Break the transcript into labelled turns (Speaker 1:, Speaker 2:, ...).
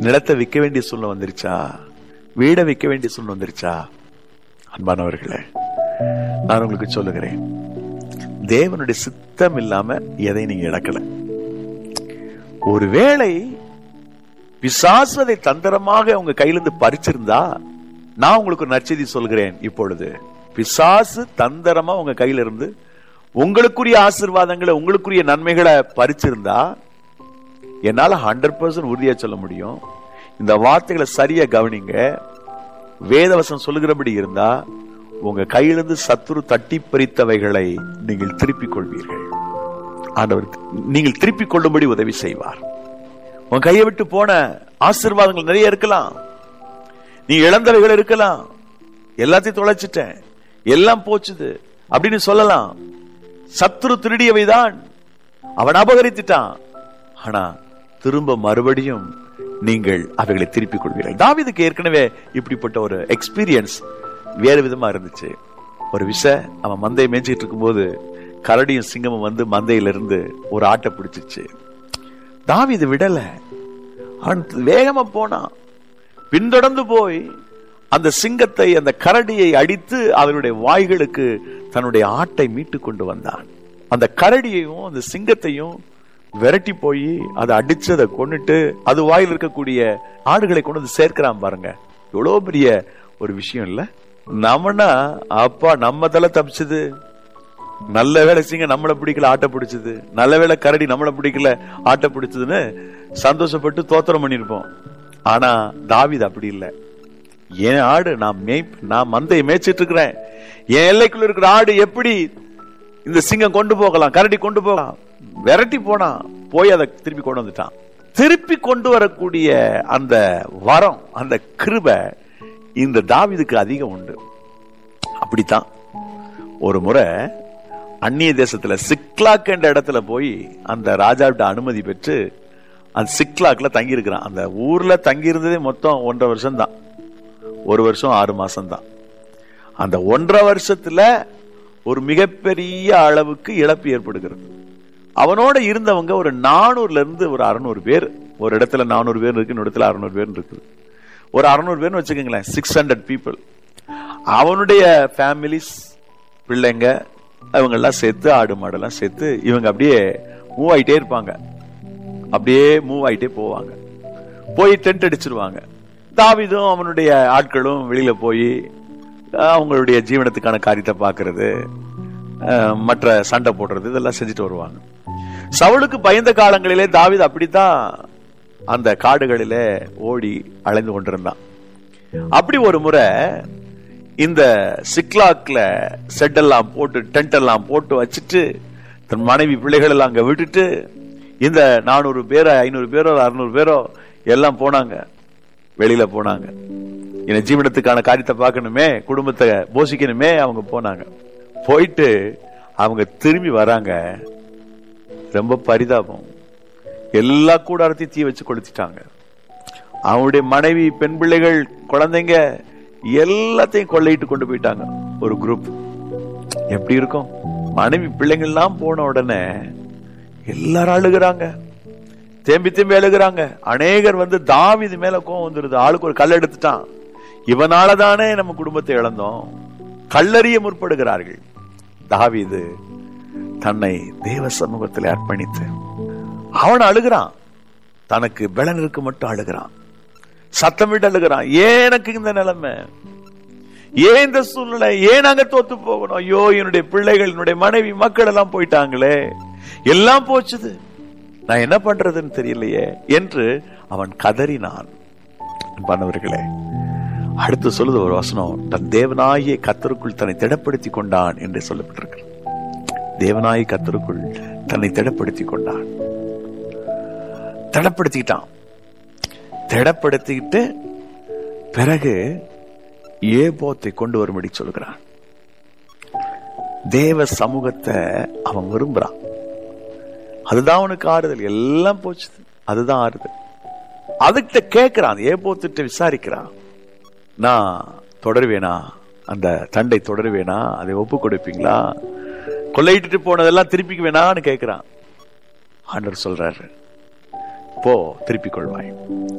Speaker 1: நிலத்தை விற்க வேண்டிய சூழ்நிலை வந்துருச்சா வீடை விற்க வேண்டிய சூழ்நிலை வந்துருச்சா அன்பானவர்களே நான் உங்களுக்கு சொல்லுகிறேன் தேவனுடைய சித்தம் இல்லாம எதை நீங்க இழக்கல ஒருவேளை பிசாசு அதை தந்திரமாக உங்க கையிலிருந்து பறிச்சிருந்தா நான் உங்களுக்கு ஒரு நற்செய்தி சொல்கிறேன் இப்பொழுது பிசாசு தந்திரமா உங்க கையில இருந்து உங்களுக்குரிய ஆசிர்வாதங்களை உங்களுக்குரிய நன்மைகளை பறிச்சிருந்தா என்னால ஹண்ட்ரட் பர்சன்ட் உறுதியா சொல்ல முடியும் இந்த வார்த்தைகளை சரியா கவனிங்க வேதவசம் சொல்லுகிறபடி இருந்தா உங்க கையிலிருந்து சத்துரு தட்டி பறித்தவைகளை நீங்கள் திருப்பிக் கொள்வீர்கள் ஆண்டவர் நீங்கள் திருப்பிக் கொள்ளும்படி உதவி செய்வார் உன் கையை விட்டு போன ஆசீர்வாதங்கள் நிறைய இருக்கலாம் நீ இழந்தவைகள் இருக்கலாம் எல்லாத்தையும் தொலைச்சிட்டேன் எல்லாம் போச்சுது அப்படின்னு சொல்லலாம் சத்துரு திருடியவைதான் அவன் அபகரித்துட்டான் ஆனா திரும்ப மறுபடியும் நீங்கள் அவைகளை திருப்பிக் கொள்வீர்கள் தாவிதுக்கு ஏற்கனவே இப்படிப்பட்ட ஒரு எக்ஸ்பீரியன்ஸ் வேறு விதமா இருந்துச்சு ஒரு விஷ அவன் மந்தையை மேய்ச்சிட்டு இருக்கும்போது கரடியும் சிங்கமும் வந்து மந்தையில இருந்து ஒரு ஆட்டை பிடிச்சிச்சு தாவிது விடல அவன் வேகமா போனான் பின்தொடர்ந்து போய் அந்த சிங்கத்தை அந்த கரடியை அடித்து அவருடைய வாய்களுக்கு தன்னுடைய ஆட்டை மீட்டு கொண்டு வந்தான் அந்த கரடியையும் அந்த சிங்கத்தையும் விரட்டி போய் அதை அடிச்சு அதை கொண்டுட்டு அது வாயில் இருக்கக்கூடிய ஆடுகளை கொண்டு வந்து சேர்க்கிறான் பாருங்க எவ்வளவு பெரிய ஒரு விஷயம் இல்ல நம்மனா அப்பா நம்ம தலை தப்பிச்சது நல்ல வேலை சிங்க நம்மளை பிடிக்கல ஆட்டை பிடிச்சது நல்ல வேலை கரடி நம்மளை பிடிக்கல ஆட்டை பிடிச்சதுன்னு சந்தோஷப்பட்டு தோத்திரம் பண்ணிருப்போம் ஆனா தாவிது அப்படி இல்லை என் ஆடு நான் மேய் நான் மந்தையை மேய்ச்சிட்டு இருக்கிறேன் என் எல்லைக்குள்ள இருக்கிற ஆடு எப்படி இந்த சிங்கம் கொண்டு போகலாம் கரடி கொண்டு போகலாம் விரட்டி போனா போய் அதை திருப்பி கொண்டு வந்துட்டான் திருப்பி கொண்டு வரக்கூடிய அந்த வரம் அந்த கிருப இந்த தாவிதுக்கு அதிகம் உண்டு அப்படித்தான் ஒரு முறை அந்நிய தேசத்துல சிக்லாக் என்ற இடத்துல போய் அந்த ராஜாவிட்ட அனுமதி பெற்று அந்த சிக்லாக்ல தங்கி இருக்கிறான் அந்த ஊர்ல தங்கி இருந்ததே மொத்தம் ஒன்றரை வருஷம் தான் ஒரு வருஷம் ஆறு மாசம் தான் அந்த ஒன்றரை வருஷத்துல ஒரு மிகப்பெரிய அளவுக்கு இழப்பு ஏற்படுகிறது அவனோட இருந்தவங்க ஒரு நானூறுல இருந்து ஒரு அறுநூறு பேர் ஒரு இடத்துல நானூறு பேர் இருக்கு இன்னொரு இடத்துல அறுநூறு பேர் இருக்குது ஒரு அறுநூறு பேர்னு வச்சுக்கோங்களேன் சிக்ஸ் ஹண்ட்ரட் பீப்புள் அவனுடைய ஃபேமிலிஸ் பிள்ளைங்க அவங்க எல்லாம் சேர்த்து ஆடு மாடெல்லாம் சேர்த்து இவங்க அப்படியே மூவ் ஆயிட்டே இருப்பாங்க அப்படியே மூவ் ஆயிட்டே போவாங்க போய் டென்ட் அடிச்சிருவாங்க தாவிதும் அவனுடைய ஆட்களும் வெளியில போய் அவங்களுடைய ஜீவனத்துக்கான காரியத்தை பார்க்கறது மற்ற சண்டை போடுறது இதெல்லாம் செஞ்சுட்டு வருவாங்க சவுளுக்கு பயந்த காலங்களிலே தாவிது அப்படித்தான் அந்த காடுகளிலே ஓடி அலைந்து கொண்டிருந்தான் அப்படி ஒரு முறை இந்த சிக்லாக்ல செட் எல்லாம் போட்டு டென்ட் எல்லாம் போட்டு வச்சுட்டு தன் மனைவி பிள்ளைகள் எல்லாம் அங்க விட்டுட்டு இந்த நானூறு பேரோ ஐநூறு பேரோ அறுநூறு பேரோ எல்லாம் போனாங்க வெளியில போனாங்க என்ன ஜீவனத்துக்கான காரியத்தை பார்க்கணுமே குடும்பத்தை போஷிக்கணுமே அவங்க போனாங்க போயிட்டு அவங்க திரும்பி வராங்க ரொம்ப பரிதாபம் எல்லா கூடாரத்தையும் தீ வச்சு கொளுத்திட்டாங்க அவனுடைய மனைவி பெண் பிள்ளைகள் குழந்தைங்க எல்லாத்தையும் கொள்ளையிட்டு கொண்டு போயிட்டாங்க ஒரு குரூப் எப்படி இருக்கும் மனைவி பிள்ளைங்கள்லாம் போன உடனே எல்லாரும் அழுகுறாங்க தேம்பி தேம்பி அழுகுறாங்க அநேகர் வந்து தாவிது மேல கோவம் வந்துருது ஆளுக்கு ஒரு கல் எடுத்துட்டான் இவனாலதானே நம்ம குடும்பத்தை இழந்தோம் கல்லறிய முற்படுகிறார்கள் தாவிது தன்னை தேவ சமூகத்தில் அர்ப்பணித்து அவன் அழுகிறான் தனக்கு பலன் இருக்கு மட்டும் அழுகிறான் சத்தமிட்டு அழுகிறான் ஏன் எனக்கு இந்த நிலைமை ஏன் இந்த சூழ்நிலை ஏன் அங்க தோத்து போகணும் ஐயோ என்னுடைய பிள்ளைகள் என்னுடைய மனைவி மக்கள் எல்லாம் போயிட்டாங்களே எல்லாம் போச்சுது நான் என்ன பண்றதுன்னு தெரியலையே என்று அவன் கதறினான் பண்ணவர்களே அடுத்து சொல்லுது ஒரு வசனம் தன் தேவனாய கத்தருக்குள் தன்னை திடப்படுத்தி கொண்டான் என்று சொல்லப்பட்டிருக்கு தேவனாய கத்தருக்குள் தன்னை திடப்படுத்தி கொண்டான் திடப்படுத்திக்கிட்டான் திடப்படுத்திக்கிட்டு பிறகு ஏபோத்தை கொண்டு வரும்படி சொல்கிறான் தேவ சமூகத்தை அவன் விரும்புறான் அதுதான் அவனுக்கு ஆறுதல் எல்லாம் போச்சு அதுதான் ஆறுதல் அதுகிட்ட கேட்கிறான் ஏபோத்திட்ட விசாரிக்கிறான் நான் தொடருவேனா அந்த தண்டை தொடருவேனா அதை ஒப்பு கொடுப்பீங்களா கொள்ளையிட்டு போனதெல்லாம் திருப்பிக்கு வேணான்னு கேட்கிறான் ஆண்டர் சொல்றாரு போ திருப்பிக் கொள்வாய்